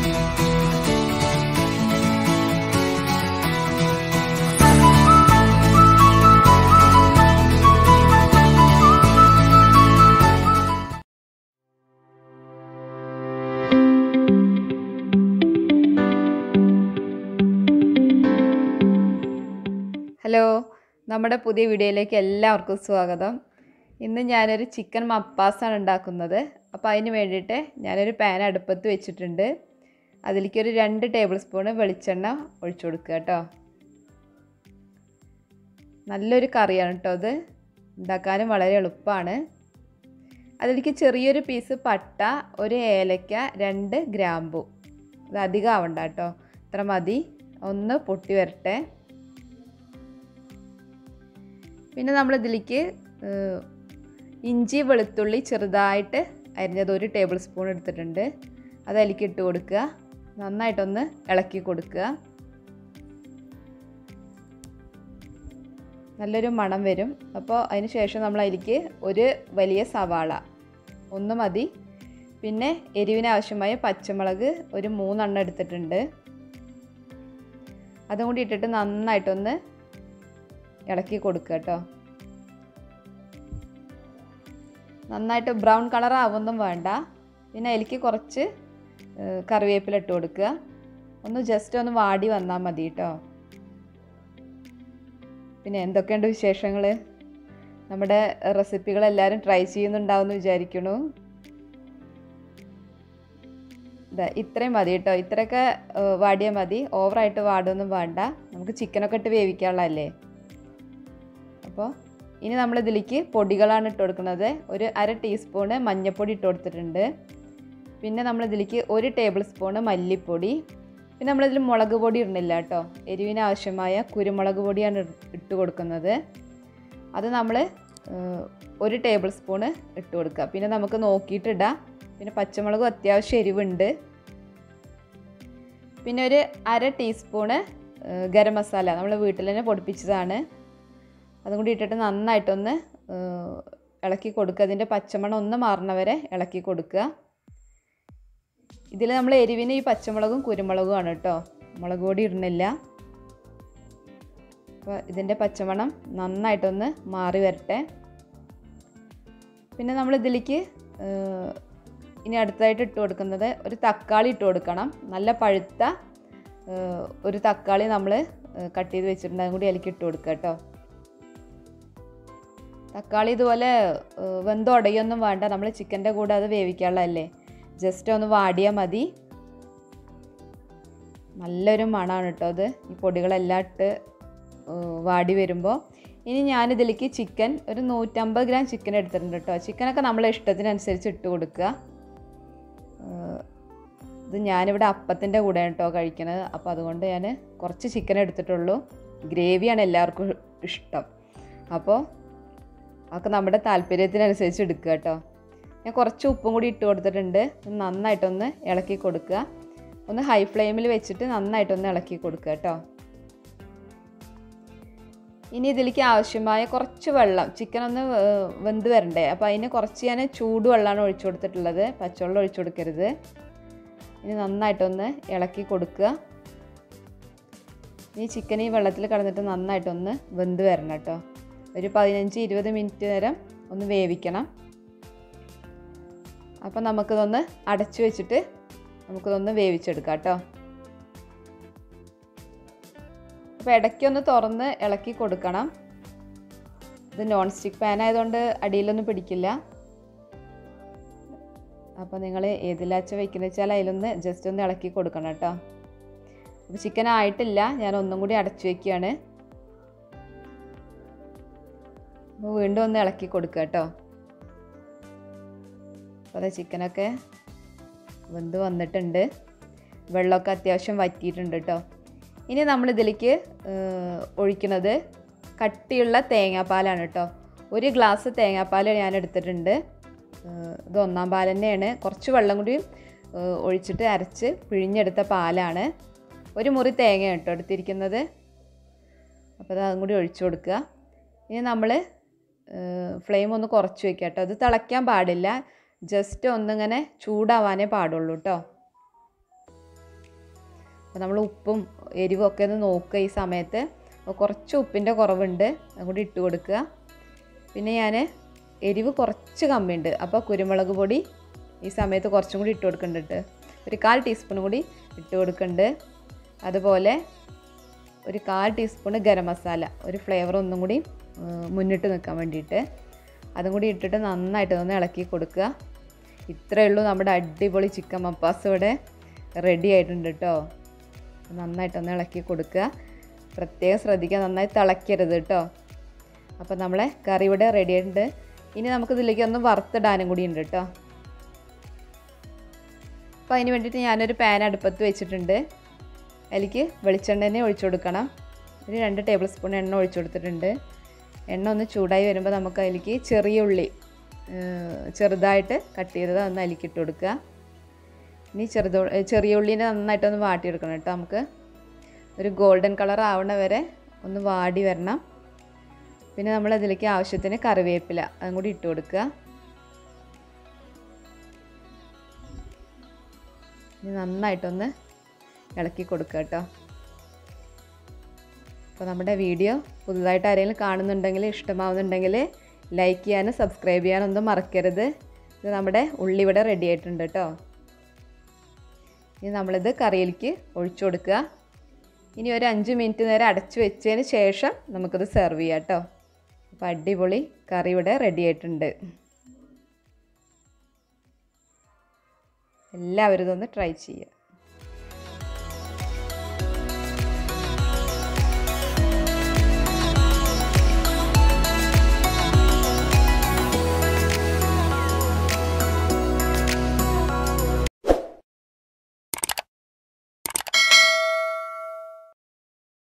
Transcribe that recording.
hello നമ്മുടെ പുതിയ വീഡിയോയിലേക്ക് എല്ലാവർക്കും സ്വാഗതം ഇന്ന് ഞാനൊരു ചിക്കൻ മപ്പാസാണ് ഉണ്ടാക്കുന്നത് അപ്പോൾ അതിന് വേണ്ടിയിട്ട് ഞാനൊരു പാൻ അടുപ്പത്ത് വെച്ചിട്ടുണ്ട് അതിലേക്ക് ഒരു രണ്ട് ടേബിൾ സ്പൂണ് വെളിച്ചെണ്ണ ഒഴിച്ചു കൊടുക്കുക കേട്ടോ നല്ലൊരു കറിയാണ് കേട്ടോ അത് ഉണ്ടാക്കാനും വളരെ എളുപ്പമാണ് അതിലേക്ക് ചെറിയൊരു പീസ് പട്ട ഒരു ഏലക്ക രണ്ട് ഗ്രാമ്പു അത് അധികം ആവണ്ട കേട്ടോ ഇത്ര മതി ഒന്ന് പൊട്ടി വരട്ടെ പിന്നെ നമ്മൾ ഇതിലേക്ക് ഇഞ്ചി വെളുത്തുള്ളി ചെറുതായിട്ട് അരിഞ്ഞത് ഒരു ടേബിൾ സ്പൂൺ എടുത്തിട്ടുണ്ട് അത് അതിലേക്ക് ഇട്ട് കൊടുക്കുക നന്നായിട്ടൊന്ന് ഇളക്കി കൊടുക്കുക നല്ലൊരു മണം വരും അപ്പോൾ അതിന് ശേഷം നമ്മൾ അതിലേക്ക് ഒരു വലിയ സവാള ഒന്ന് മതി പിന്നെ എരിവിന് ആവശ്യമായ പച്ചമുളക് ഒരു മൂന്നെണ്ണം എടുത്തിട്ടുണ്ട് അതും കൂടി ഇട്ടിട്ട് നന്നായിട്ടൊന്ന് ഇളക്കി കൊടുക്കുക കേട്ടോ നന്നായിട്ട് ബ്രൗൺ കളർ ആവൊന്നും വേണ്ട പിന്നെ അതിലേക്ക് കുറച്ച് കറിവേപ്പില ഇട്ട് കൊടുക്കുക ഒന്ന് ജസ്റ്റ് ഒന്ന് വാടി വന്നാൽ മതി കേട്ടോ പിന്നെ എന്തൊക്കെയുണ്ട് വിശേഷങ്ങൾ നമ്മുടെ റെസിപ്പികൾ എല്ലാവരും ട്രൈ ചെയ്യുന്നുണ്ടാവുമെന്ന് വിചാരിക്കണു ഇതാ ഇത്രയും മതി കേട്ടോ ഇത്രയൊക്കെ വാടിയാൽ മതി ഓവറായിട്ട് വാടൊന്നും വേണ്ട നമുക്ക് ചിക്കനൊക്കെ ഇട്ട് വേവിക്കാനുള്ളതല്ലേ അപ്പോൾ ഇനി നമ്മൾ ഇതിലേക്ക് പൊടികളാണ് ഇട്ട് കൊടുക്കുന്നത് ഒരു അര ടീസ്പൂണ് മഞ്ഞൾപ്പൊടി ഇട്ട് കൊടുത്തിട്ടുണ്ട് പിന്നെ നമ്മൾ ഇതിലേക്ക് ഒരു ടേബിൾ സ്പൂണ് മല്ലിപ്പൊടി പിന്നെ നമ്മളിതിൽ മുളക് പൊടി ഇടുന്നില്ല കേട്ടോ എരിവിന് ആവശ്യമായ കുരുമുളക് പൊടിയാണ് ഇട്ട് കൊടുക്കുന്നത് അത് നമ്മൾ ഒരു ടേബിൾ സ്പൂണ് ഇട്ട് കൊടുക്കുക പിന്നെ നമുക്ക് നോക്കിയിട്ട് ഇടാം പിന്നെ പച്ചമുളകും അത്യാവശ്യം എരിവുണ്ട് പിന്നെ ഒരു അര ടീസ്പൂണ് ഗരം മസാല നമ്മൾ വീട്ടിൽ തന്നെ പൊടിപ്പിച്ചതാണ് അതും കൂടി ഇട്ടിട്ട് നന്നായിട്ടൊന്ന് ഇളക്കി കൊടുക്കുക അതിൻ്റെ പച്ചമണം ഒന്ന് മാറുന്നവരെ ഇളക്കി കൊടുക്കുക ഇതിൽ നമ്മൾ എരിവിന് ഈ പച്ചമുളകും കുരുമുളകും ആണ് കേട്ടോ മുളക് പൊടി ഇടുന്നില്ല അപ്പോൾ ഇതിൻ്റെ പച്ചമണം നന്നായിട്ടൊന്ന് മാറി വരട്ടെ പിന്നെ നമ്മൾ ഇതിലേക്ക് ഇനി അടുത്തതായിട്ട് ഇട്ട് കൊടുക്കുന്നത് ഒരു തക്കാളി ഇട്ട് കൊടുക്കണം നല്ല പഴുത്ത ഒരു തക്കാളി നമ്മൾ കട്ട് ചെയ്ത് വെച്ചിട്ടുണ്ട് അതും കൂടി അതിലേക്ക് ഇട്ട് കൊടുക്കുക കേട്ടോ തക്കാളി ഇതുപോലെ വെന്തുടയൊന്നും വേണ്ട നമ്മൾ ചിക്കൻ്റെ കൂടെ അത് വേവിക്കാനുള്ളതല്ലേ ജസ്റ്റ് ഒന്ന് വാടിയാൽ മതി നല്ലൊരു മണമാണ് കേട്ടോ അത് ഈ പൊടികളെല്ലാം ഇട്ട് വാടി വരുമ്പോൾ ഇനി ഞാനിതിലേക്ക് ചിക്കൻ ഒരു നൂറ്റമ്പത് ഗ്രാം ചിക്കൻ എടുത്തിട്ടുണ്ട് കേട്ടോ ചിക്കനൊക്കെ നമ്മളെ ഇഷ്ടത്തിനനുസരിച്ച് ഇട്ട് കൊടുക്കുക ഇത് ഞാനിവിടെ അപ്പത്തിൻ്റെ കൂടെയാണ് കേട്ടോ കഴിക്കണത് അപ്പോൾ അതുകൊണ്ട് ഞാൻ കുറച്ച് ചിക്കൻ എടുത്തിട്ടുള്ളൂ ഗ്രേവിയാണ് എല്ലാവർക്കും ഇഷ്ടം അപ്പോൾ അതൊക്കെ നമ്മുടെ താല്പര്യത്തിനനുസരിച്ച് എടുക്കുക കേട്ടോ ഞാൻ കുറച്ച് ഉപ്പും കൂടി ഇട്ട് കൊടുത്തിട്ടുണ്ട് നന്നായിട്ടൊന്ന് ഇളക്കി കൊടുക്കുക ഒന്ന് ഹൈ ഫ്ലെയിമിൽ വെച്ചിട്ട് നന്നായിട്ടൊന്ന് ഇളക്കി കൊടുക്കുക കേട്ടോ ഇനി ഇതിലേക്ക് ആവശ്യമായ കുറച്ച് വെള്ളം ചിക്കൻ ഒന്ന് വെന്ത് വരണ്ടേ അപ്പോൾ അതിന് കുറച്ച് ഞാൻ ചൂടുവെള്ളമാണ് ഒഴിച്ചു കൊടുത്തിട്ടുള്ളത് പച്ചവെള്ളം ഒഴിച്ചു കൊടുക്കരുത് ഇനി നന്നായിട്ടൊന്ന് ഇളക്കി കൊടുക്കുക ഈ ചിക്കൻ ഈ വെള്ളത്തിൽ കിടന്നിട്ട് നന്നായിട്ടൊന്ന് വെന്ത് വരണം കേട്ടോ ഒരു പതിനഞ്ച് ഇരുപത് മിനിറ്റ് നേരം ഒന്ന് വേവിക്കണം അപ്പം നമുക്കിതൊന്ന് അടച്ചു വെച്ചിട്ട് നമുക്കിതൊന്ന് വേവിച്ചെടുക്കാം കേട്ടോ അപ്പോൾ ഇടയ്ക്കൊന്ന് തുറന്ന് ഇളക്കി കൊടുക്കണം ഇത് നോൺ സ്റ്റിക്ക് പാൻ ആയതുകൊണ്ട് അടിയിലൊന്നും പിടിക്കില്ല അപ്പോൾ നിങ്ങൾ ഏതിലാച്ച വയ്ക്കുന്ന വെച്ചാൽ അതിലൊന്ന് ജസ്റ്റ് ഒന്ന് ഇളക്കി കൊടുക്കണം കേട്ടോ അപ്പോൾ ചിക്കൻ ആയിട്ടില്ല ഞാൻ ഒന്നും കൂടി അടച്ചു വയ്ക്കുകയാണ് അപ്പോൾ വീണ്ടും ഒന്ന് ഇളക്കി കൊടുക്കുക കേട്ടോ അപ്പോൾ അത് ചിക്കനൊക്കെ വെന്ത് വന്നിട്ടുണ്ട് വെള്ളമൊക്കെ അത്യാവശ്യം വറ്റിയിട്ടുണ്ട് കേട്ടോ ഇനി നമ്മൾ ഇതിലേക്ക് ഒഴിക്കുന്നത് കട്ടിയുള്ള തേങ്ങാപ്പാലാണ് കേട്ടോ ഒരു ഗ്ലാസ് തേങ്ങാപ്പാൽ ഞാൻ എടുത്തിട്ടുണ്ട് ഇത് ഒന്നാം പാൽ തന്നെയാണ് കുറച്ച് വെള്ളം കൂടി ഒഴിച്ചിട്ട് അരച്ച് പിഴിഞ്ഞെടുത്ത പാലാണ് ഒരു മുറി തേങ്ങ കേട്ടോ എടുത്തിരിക്കുന്നത് അപ്പോൾ അത് അതും കൂടി ഒഴിച്ചു കൊടുക്കുക ഇനി നമ്മൾ ഫ്ലെയിം ഒന്ന് കുറച്ച് വയ്ക്കുക കേട്ടോ അത് തിളയ്ക്കാൻ പാടില്ല ജസ്റ്റ് ഒന്നിങ്ങനെ ചൂടാവാനേ പാടുള്ളൂ കേട്ടോ അപ്പോൾ നമ്മൾ ഉപ്പും എരിവും ഒക്കെ ഒന്ന് നോക്കുക ഈ സമയത്ത് അപ്പോൾ കുറച്ച് ഉപ്പിൻ്റെ കുറവുണ്ട് അതും കൂടി ഇട്ട് കൊടുക്കുക പിന്നെ ഞാൻ എരിവ് കുറച്ച് കമ്മിയുണ്ട് അപ്പോൾ കുരുമുളക് പൊടി ഈ സമയത്ത് കുറച്ചും കൂടി ഇട്ട് കൊടുക്കുന്നുണ്ട് ഒരു കാൽ ടീസ്പൂൺ കൂടി ഇട്ട് കൊടുക്കുന്നുണ്ട് അതുപോലെ ഒരു കാൽ ടീസ്പൂൺ ഗരം മസാല ഒരു ഫ്ലേവർ ഒന്നും കൂടി ഏഹ്, മുന്നിട്ട് നിൽക്കാൻ വേണ്ടിയിട്ട് അതും കൂടി ഇട്ടിട്ട് നന്നായിട്ട് ഒന്ന് ഇളക്കി കൊടുക്കുക ഇത്രയേ ഉള്ളൂ നമ്മുടെ അടിപൊളി ചിക്കൻ മപ്പാസ് ഇവിടെ റെഡി ആയിട്ടുണ്ട് കേട്ടോ നന്നായിട്ടൊന്ന് ഇളക്കി കൊടുക്കുക പ്രത്യേകം ശ്രദ്ധിക്കുക നന്നായി തിളയ്ക്കരുത് കേട്ടോ അപ്പോൾ നമ്മളെ കറി ഇവിടെ റെഡി ആയിട്ടുണ്ട് ഇനി നമുക്കിതിലേക്ക് ഒന്ന് വറുത്തിടാനും കൂടി ഉണ്ട് കേട്ടോ അപ്പോൾ അതിന് വേണ്ടിയിട്ട് ഞാനൊരു പാൻ അടുപ്പത്ത് വെച്ചിട്ടുണ്ട് അതിലേക്ക് വെളിച്ചെണ്ണ തന്നെ ഒഴിച്ചു കൊടുക്കണം ഒരു രണ്ട് ടേബിൾ സ്പൂൺ എണ്ണ ഒഴിച്ചു കൊടുത്തിട്ടുണ്ട് എണ്ണ ഒന്ന് ചൂടായി വരുമ്പോൾ നമുക്ക് അതിലേക്ക് ചെറിയ ഉള്ളി ഏഹ്, ചെറുതായിട്ട് കട്ട് ചെയ്തത് ഒന്ന് അതിലേക്ക് ഇട്ട് കൊടുക്കുക ഇനി ചെറുത ചെറിയ ഉള്ളീനെ നന്നായിട്ടൊന്ന് വാട്ടിയെടുക്കണം കേട്ടോ നമുക്ക് ഒരു ഗോൾഡൻ കളർ ആവണ വരെ ഒന്ന് വാടി വരണം പിന്നെ നമ്മൾ അതിലേക്ക് ആവശ്യത്തിന് കറിവേപ്പില അതും കൂടി ഇട്ട് കൊടുക്കുക ഇനി നന്നായിട്ടൊന്ന് ഇളക്കി കൊടുക്കുക കേട്ടോ അപ്പോൾ നമ്മുടെ വീഡിയോ പുതുതായിട്ട് ആരെങ്കിലും കാണുന്നുണ്ടെങ്കിൽ ഇഷ്ടമാവുന്നുണ്ടെങ്കിൽ ലൈക്ക് ചെയ്യാനും സബ്സ്ക്രൈബ് ചെയ്യാനൊന്നും മറക്കരുത് ഇത് നമ്മുടെ ഉള്ളി ഇവിടെ റെഡി ആയിട്ടുണ്ട് കേട്ടോ ഇനി നമ്മളിത് കറിയിലേക്ക് ഒഴിച്ചു കൊടുക്കുക ഇനി ഒരു അഞ്ച് മിനിറ്റ് നേരം അടച്ചു വെച്ചതിന് ശേഷം നമുക്കിത് സെർവ് ചെയ്യാം കേട്ടോ അപ്പോൾ അടിപൊളി കറി ഇവിടെ റെഡി ആയിട്ടുണ്ട് എല്ലാവരും ഇതൊന്ന് ട്രൈ ചെയ്യുക